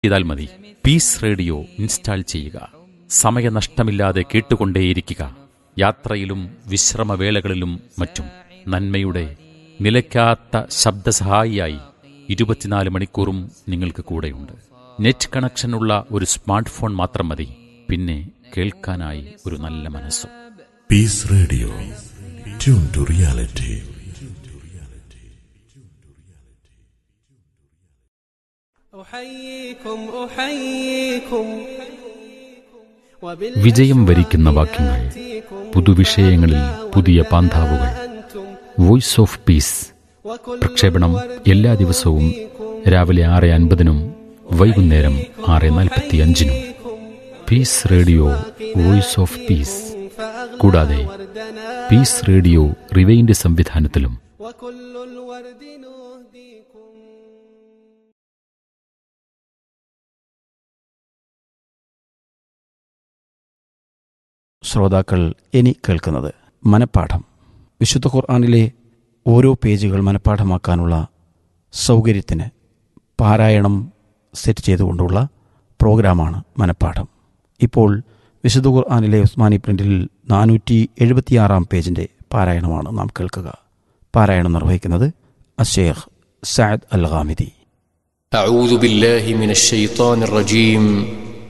ചെയ്താൽ മതി piece radio install ചെയ്യുക സമയനഷ്ടമില്ലാതെ കേട്ടുകൊണ്ടേയിരിക്കുക യാത്രയിലും വിശ്രമവേളകളിലും മറ്റും നന്മയുടെ നിലയ്ക്കാത്ത ശബ്ദസഹായിയായി ഇരുപത്തിനാല് മണിക്കൂറും നിങ്ങൾക്ക് കൂടെയുണ്ട് നെറ്റ് കണക്ഷനുള്ള ഒരു സ്മാർട്ട് ഫോൺ മാത്രം മതി പിന്നെ കേൾക്കാനായി ഒരു നല്ല മനസ്സും Peace Radio. Tune to reality. أحييكم أحييكم വിജയം വരിക്കുന്ന വാക്യങ്ങൾ പുതുവിഷയങ്ങളിൽ പുതിയ പാന്താവുകൾ വോയിസ് ഓഫ് പീസ് പ്രക്ഷേപണം എല്ലാ ദിവസവും രാവിലെ ആറ് അൻപതിനും വൈകുന്നേരം ആറ് നാൽപ്പത്തി അഞ്ചിനും peace radio voice of peace കൂടാതെ പീസ് റേഡിയോ റിവൈൻഡ് സംവിധാനത്തിലും وكل الورد نهديكم ശ്രോതാക്കൾ ഇനി കേൾക്കുന്നത് മനപ്പാഠം വിശുദ്ധ ഖുർആാനിലെ ഓരോ പേജുകൾ മനപ്പാഠമാക്കാനുള്ള സൗകര്യത്തിന് പാരായണം സെറ്റ് ചെയ്തുകൊണ്ടുള്ള പ്രോഗ്രാമാണ് മനപ്പാഠം ഇപ്പോൾ വിശുദ്ധ ഖുർആാനിലെ ഉസ്മാനി പ്രിന്റിൽ നാനൂറ്റി എഴുപത്തിയാറാം പേജിൻ്റെ പാരായണമാണ് നാം കേൾക്കുക പാരായണം നിർവഹിക്കുന്നത് അഷേഖ് സയദ് അൽ ഖാമിദി أعوذ بالله من الشيطان الرجيم